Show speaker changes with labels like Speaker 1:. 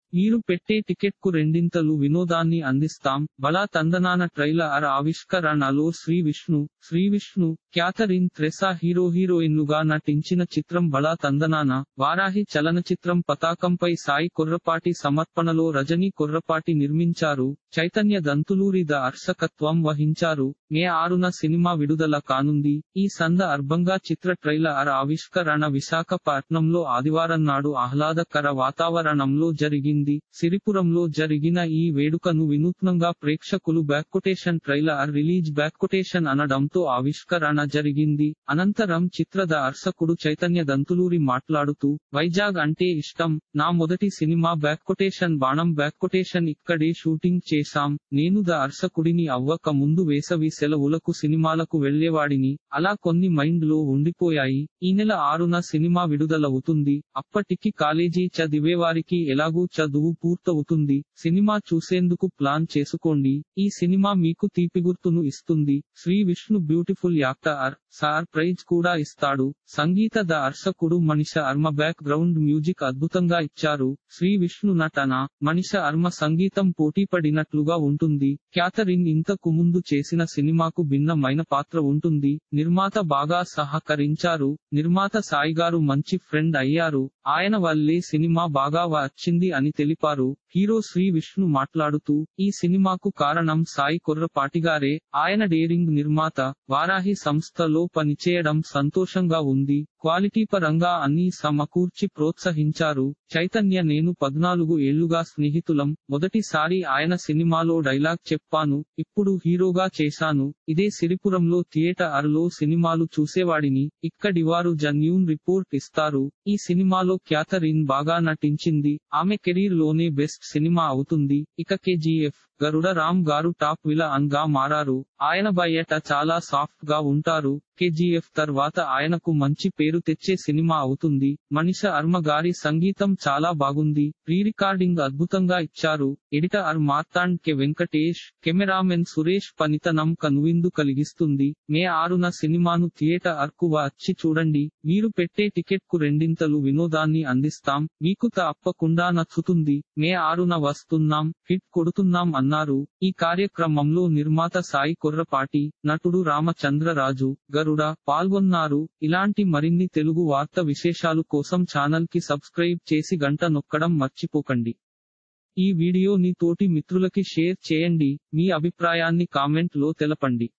Speaker 1: మీరు పెట్టే టికెట్ కు రెండింతలు వినోదాన్ని అందిస్తాం బలా తందనాన ట్రైలర్ ఆవిష్కరణలో Sri Vishnu Sri Vishnu Catherine Tresa hero హీరోయిన్లుగా నటించిన చిత్రం బలా తందనాన వారాహి చలనచిత్రం పతాకంపై సాయి కొర్రపాటి సమర్పణలో రజనీ కొర్రపాటి నిర్మించారు చైతన్య దంతులూరి ద అర్శకత్వం వహించారు మే ఆరున సినిమా విడుదల కానుంది ఈ సంద అర్భంగా చిత్ర ట్రైలర్ ఆవిష్కరణ విశాఖపట్నంలో ఆదివారం నాడు ఆహ్లాదకర వాతావరణంలో జరిగింది సిరిపురంలో జరిగిన ఈ వేడుకను వినూత్నంగా ప్రేక్షకులు బ్యాక్కొటేషన్ ట్రైలర్ రిలీజ్ బ్యాక్కొటేషన్ అనడంతో ఆవిష్కరణ జరిగింది అనంతరం చిత్ರದ అర్శకుడు చైతన్య దంతులూరి మాట్లాడుతూ వైజాగ్ అంటే ఇష్టం నా మొదటి సినిమా బ్యాక్కొటేషన్ బాణం బ్యాక్కొటేషన్ ఇక్కడే షూటింగ్ చేశాం నేను ద అర్శకుడిని అవ్వక ముందు వేసవి సెలవులకు సినిమాలకు వెళ్లేవాడిని అలా కొన్ని మైండ్ లో ఉండిపోయాయి ఈ నెల ఆరున సినిమా విడుదలవుతుంది అప్పటికి కాలేజీ చదివేవారికి ఎలాగూ చదువు పూర్తవుతుంది సినిమా చూసేందుకు ప్లాన్ చేసుకోండి ఈ సినిమా మీకు తీపిగుర్తును ఇస్తుంది Sri Vishnu beautiful actor sir prize కూడా ఇస్తాడు సంగీత ద అర్శకుడు మనిష అర్మ బ్యాక్ గ్రౌండ్ మ్యూజిక్ అద్భుతంగా ఇచ్చారు శ్రీ విష్ణు నటన మనిష అర్మ సంగీతం పోటీ పడినట్లుగా ఉంటుంది క్యాథరిన్ ఇంతకు ముందు చేసిన సినిమాకు భిన్నమైన పాత్ర ఉంటుంది నిర్మాత బాగా సహకరించారు నిర్మాత సాయి గారు మంచి ఫ్రెండ్ అయ్యారు ఆయన వల్లే సినిమా బాగా వచ్చింది అని తెలిపారు హీరో శ్రీ విష్ణు మాట్లాడుతూ ఈ సినిమాకు కారణం సాయి కొర్రపాటిగారే ఆయన డేరింగ్ నిర్మాత వారాహి సంస్థలో పనిచేయడం సంతోషంగా ఉంది క్వాలిటీ పరంగా అన్ని సమకూర్చి ప్రోత్సహించారు చైతన్య నేను పద్నాలుగు ఏళ్లుగా స్నేహితులం మొదటిసారి ఆయన సినిమాలో డైలాగ్ చెప్పాను ఇప్పుడు హీరోగా చేశాను ఇదే సిరిపురంలో థియేటర్ లో సినిమాలు చూసేవాడిని ఇక్కడి వారు జన్యూన్ రిపోర్ట్ ఇస్తారు ఈ సినిమాలో క్యాథరిన్ బాగా నటించింది ఆమె కెరీర్ లోనే బెస్ట్ సినిమా అవుతుంది ఇక కేజీఎఫ్ గరుడ రామ్ గారు టాప్ విలన్ గా మారారు ఆయన బయట చాలా సాఫ్ట్ గా ఉంటారు కేజీఎఫ్ తర్వాత ఆయనకు మంచి పేరు తెచ్చే సినిమా అవుతుంది మనిష అర్మ గారి సంగీతం చాలా బాగుంది ప్రీ రికార్డింగ్ అద్భుతంగా ఇచ్చారు editor Marthand K Venkatesh cameraman Suresh పనితనం కనువిందు కలిగిస్తుంది మే ఆరున సినిమాను థియేటర్ అర్కు వచ్చి చూడండి మీరు పెట్టే టికెట్ కు రెండింతలు వినోదాన్ని అందిస్తాం మీకు తప్పకుండా నచ్చుతుంది మే ఆరున వస్తున్నాం హిట్ కొడుతున్నాం అన్నారు ఈ కార్యక్రమంలో నిర్మాత సాయి కొర్రపాటి నటుడు రామచంద్రరాజు గరుడ పాల్గొన్నారు ఇలాంటి మరిన్ని తెలుగు వార్త విశేషాలు కోసం ఛానల్ కి సబ్స్క్రైబ్ చేసి గంట నొక్కడం మర్చిపోకండి ఈ వీడియోని తోటి మిత్రులకి షేర్ చేయండి మీ అభిప్రాయాన్ని కామెంట్ లో తెలపండి